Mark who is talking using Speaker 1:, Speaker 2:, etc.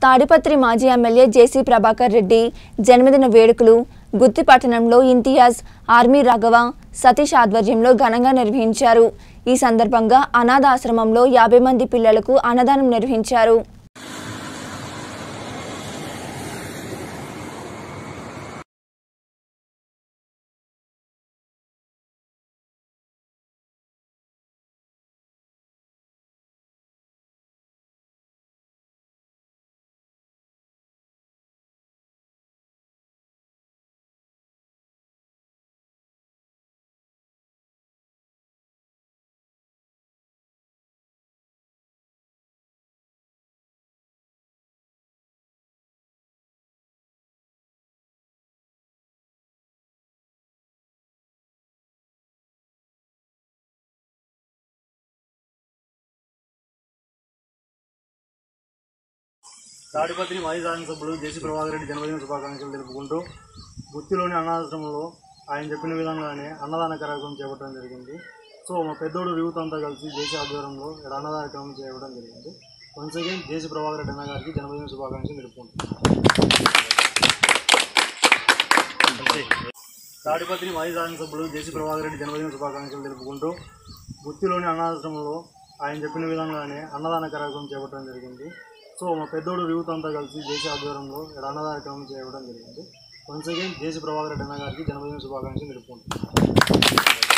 Speaker 1: తాడిపత్రి మాజీ ఎమ్మెల్యే జేసీ ప్రభాకర్ రెడ్డి జన్మదిన వేడుకలు గుత్తి పట్టణంలో ఇంతియాజ్ ఆర్మీ రాఘవ సతీష్ ఆధ్వర్యంలో ఘనంగా నిర్వహించారు ఈ సందర్భంగా అనాథాశ్రమంలో యాభై మంది పిల్లలకు అన్నదానం నిర్వహించారు
Speaker 2: తాడిపత్రి మాజీ శాసనసభ్యులు జేసీ ప్రభాకర్ రెడ్డి జన్మదిన శుభాకాంక్షలు తెలుపుకుంటూ గుత్తిలోని అనాథాశ్రమంలో ఆయన చెప్పిన విధంగానే అన్నదాన కార్యక్రమం చేపట్టడం జరిగింది సో మా పెద్దోడు యూత్ అంతా కలిసి జేసీ ఆధ్వర్యంలో ఇక్కడ అన్నదాన కార్యక్రమం చేయడం జరిగింది once again JC Prabhakar Reddy అన్న గారికి జన్మదిన శుభాకాంక్షలు తెలుపుకుంటున్నాం తాడిపత్రి మాజీ శాసనసభ్యులు జేసీ ప్రభాకర్ రెడ్డి జన్మదిన శుభాకాంక్షలు తెలుపుకుంటూ గుత్తిలోని అనాథాశ్రమంలో ఆయన చెప్పిన విధంగానే అన్నదాన కార్యక్రమం చేపట్టడం జరిగింది సో మా పెద్దోడు యూత్ అంతా కలిసి జేసీ ఆధ్వర్యంలో ఇక్కడ అన్నదాన కార్యక్రమం చేయడం జరిగింది once again JC Prabhakar Reddy అన్న గారికి జన్మదిన శుభాకాంక్షలు తెలుపుకుంటున్నాం